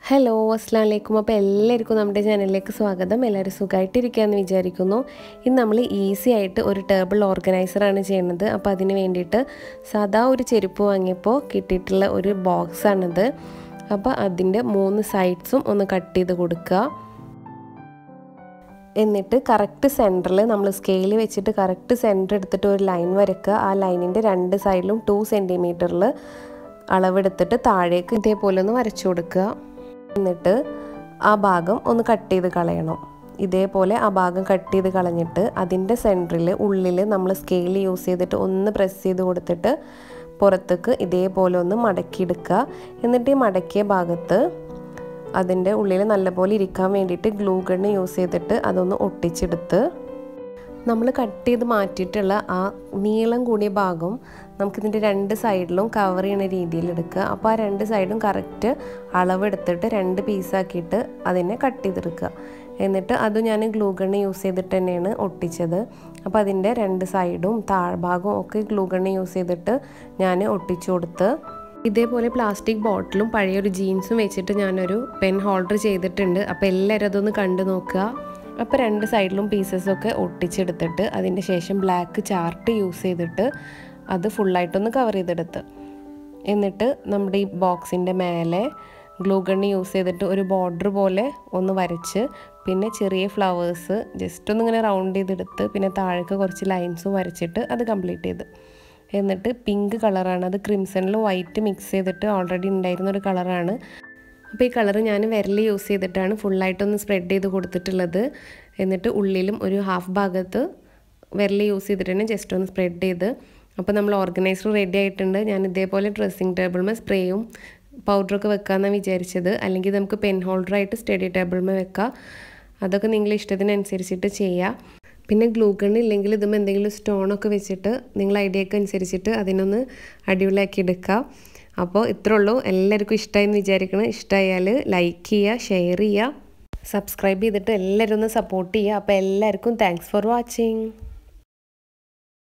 hello അസ്സാം വലൈക്കും അപ്പോൾ എല്ലാവർക്കും നമ്മുടെ ചാനലിലേക്ക് സ്വാഗതം എല്ലാവരും സുഖമായിട്ടിരിക്കുകയെന്ന് വിചാരിക്കുന്നു ഇന്ന് നമ്മൾ ഈസി ആയിട്ട് ഒരു ടേബിൾ ഓർഗനൈസറാണ് ചെയ്യുന്നത് അപ്പോൾ അതിന് വേണ്ടിയിട്ട് സാധാ ഒരു ചെരുപ്പ് വാങ്ങിയപ്പോൾ കിട്ടിയിട്ടുള്ള ഒരു ബോക്സാണിത് അപ്പോൾ അതിൻ്റെ മൂന്ന് സൈഡ്സും ഒന്ന് കട്ട് ചെയ്ത് കൊടുക്കുക എന്നിട്ട് കറക്റ്റ് സെൻറ്ററിൽ നമ്മൾ സ്കെയിൽ വെച്ചിട്ട് കറക്റ്റ് സെൻറ്റർ എടുത്തിട്ട് ഒരു ലൈൻ വരയ്ക്കുക ആ ലൈനിൻ്റെ രണ്ട് സൈഡിലും ടു സെൻറ്റിമീറ്ററിൽ അളവെടുത്തിട്ട് താഴേക്ക് ഇതേപോലെ ഒന്ന് വരച്ചു കൊടുക്കുക എന്നിട്ട് ആ ഭാഗം ഒന്ന് കട്ട് ചെയ്ത് കളയണം ഇതേപോലെ ആ ഭാഗം കട്ട് ചെയ്ത് കളഞ്ഞിട്ട് അതിൻ്റെ സെൻറ്ററിൽ ഉള്ളിൽ നമ്മൾ സ്കെയിൽ യൂസ് ചെയ്തിട്ട് ഒന്ന് പ്രസ് ചെയ്ത് കൊടുത്തിട്ട് പുറത്തേക്ക് ഇതേപോലെ ഒന്ന് മടക്കിയെടുക്കുക എന്നിട്ട് ഈ മടക്കിയ ഭാഗത്ത് അതിൻ്റെ ഉള്ളിൽ നല്ലപോലെ ഇരിക്കാൻ വേണ്ടിയിട്ട് ഗ്ലൂ ഗണ്ണ് യൂസ് ചെയ്തിട്ട് അതൊന്ന് ഒട്ടിച്ചെടുത്ത് നമ്മൾ കട്ട് ചെയ്ത് മാറ്റിയിട്ടുള്ള ആ നീളം കൂടിയ ഭാഗം നമുക്കിതിൻ്റെ രണ്ട് സൈഡിലും കവർ ചെയ്യുന്ന രീതിയിൽ എടുക്കുക അപ്പോൾ ആ രണ്ട് സൈഡും കറക്റ്റ് അളവെടുത്തിട്ട് രണ്ട് പീസാക്കിയിട്ട് അതിനെ കട്ട് ചെയ്തെടുക്കുക എന്നിട്ട് അത് ഞാൻ ഗ്ലൂ ഗണ്ണ് യൂസ് ചെയ്തിട്ട് തന്നെയാണ് ഒട്ടിച്ചത് അപ്പോൾ അതിൻ്റെ രണ്ട് സൈഡും താഴ്ഭാഗവും ഒക്കെ ഗ്ലൂ ഗണ്ണ് യൂസ് ചെയ്തിട്ട് ഞാൻ ഒട്ടിച്ചു കൊടുത്ത് ഇതേപോലെ പ്ലാസ്റ്റിക് ബോട്ടിലും പഴയൊരു ജീൻസും വെച്ചിട്ട് ഞാനൊരു പെൻ ഹോൾഡർ ചെയ്തിട്ടുണ്ട് അപ്പോൾ എല്ലാവരും അതൊന്ന് കണ്ടു നോക്കുക അപ്പോൾ രണ്ട് സൈഡിലും പീസസൊക്കെ ഒട്ടിച്ചെടുത്തിട്ട് അതിൻ്റെ ശേഷം ബ്ലാക്ക് ചാർട്ട് യൂസ് ചെയ്തിട്ട് അത് ഫുള്ളായിട്ടൊന്ന് കവർ ചെയ്തെടുത്ത് എന്നിട്ട് നമ്മുടെ ഈ ബോക്സിൻ്റെ മേലെ ഗ്ലൂ ഗണ്ണ് യൂസ് ചെയ്തിട്ട് ഒരു ബോർഡർ പോലെ ഒന്ന് വരച്ച് പിന്നെ ചെറിയ ഫ്ലവേഴ്സ് ജസ്റ്റ് ഒന്ന് ഇങ്ങനെ റൗണ്ട് ചെയ്തെടുത്ത് പിന്നെ താഴേക്ക് കുറച്ച് ലൈൻസും വരച്ചിട്ട് അത് കംപ്ലീറ്റ് ചെയ്ത് എന്നിട്ട് പിങ്ക് കളറാണ് അത് ക്രിംസണിൽ വൈറ്റ് മിക്സ് ചെയ്തിട്ട് ഓൾറെഡി ഉണ്ടായിരുന്ന ഒരു കളറാണ് അപ്പോൾ ഈ കളർ ഞാൻ വിരൽ യൂസ് ചെയ്തിട്ടാണ് ഫുള്ളായിട്ടൊന്ന് സ്പ്രെഡ് ചെയ്ത് കൊടുത്തിട്ടുള്ളത് എന്നിട്ട് ഉള്ളിലും ഒരു ഹാഫ് ഭാഗത്ത് വിരൽ യൂസ് ചെയ്തിട്ട് തന്നെ ജസ്റ്റ് ഒന്ന് സ്പ്രെഡ് ചെയ്ത് അപ്പോൾ നമ്മൾ ഓർഗനൈസർ റെഡി ആയിട്ടുണ്ട് ഞാൻ ഇതേപോലെ ഡ്രസ്സിങ് ടേബിൾമേ സ്പ്രേയും പൗഡറൊക്കെ വെക്കാമെന്നാണ് വിചാരിച്ചത് അല്ലെങ്കിൽ നമുക്ക് പെൻ ഹോൾഡറായിട്ട് സ്റ്റഡി ടേബിൾമേ വെക്കാം അതൊക്കെ നിങ്ങളുടെ ഇഷ്ടത്തിനനുസരിച്ചിട്ട് ചെയ്യാം പിന്നെ ഗ്ലൂ ഗൺ ഇല്ലെങ്കിൽ ഇതും എന്തെങ്കിലും സ്റ്റോണൊക്കെ വെച്ചിട്ട് നിങ്ങൾ ഐഡിയക്ക് അനുസരിച്ചിട്ട് അതിനൊന്ന് അടിപൊളിയാക്കി എടുക്കാം അപ്പോൾ ഇത്രേ ഉള്ളൂ എല്ലാവർക്കും ഇഷ്ടമായി എന്ന് വിചാരിക്കണം ഇഷ്ടമായാൽ ലൈക്ക് ചെയ്യുക ഷെയർ ചെയ്യുക സബ്സ്ക്രൈബ് ചെയ്തിട്ട് എല്ലാവരും ഒന്ന് സപ്പോർട്ട് ചെയ്യുക അപ്പോൾ എല്ലാവർക്കും താങ്ക്സ് ഫോർ വാച്ചിങ്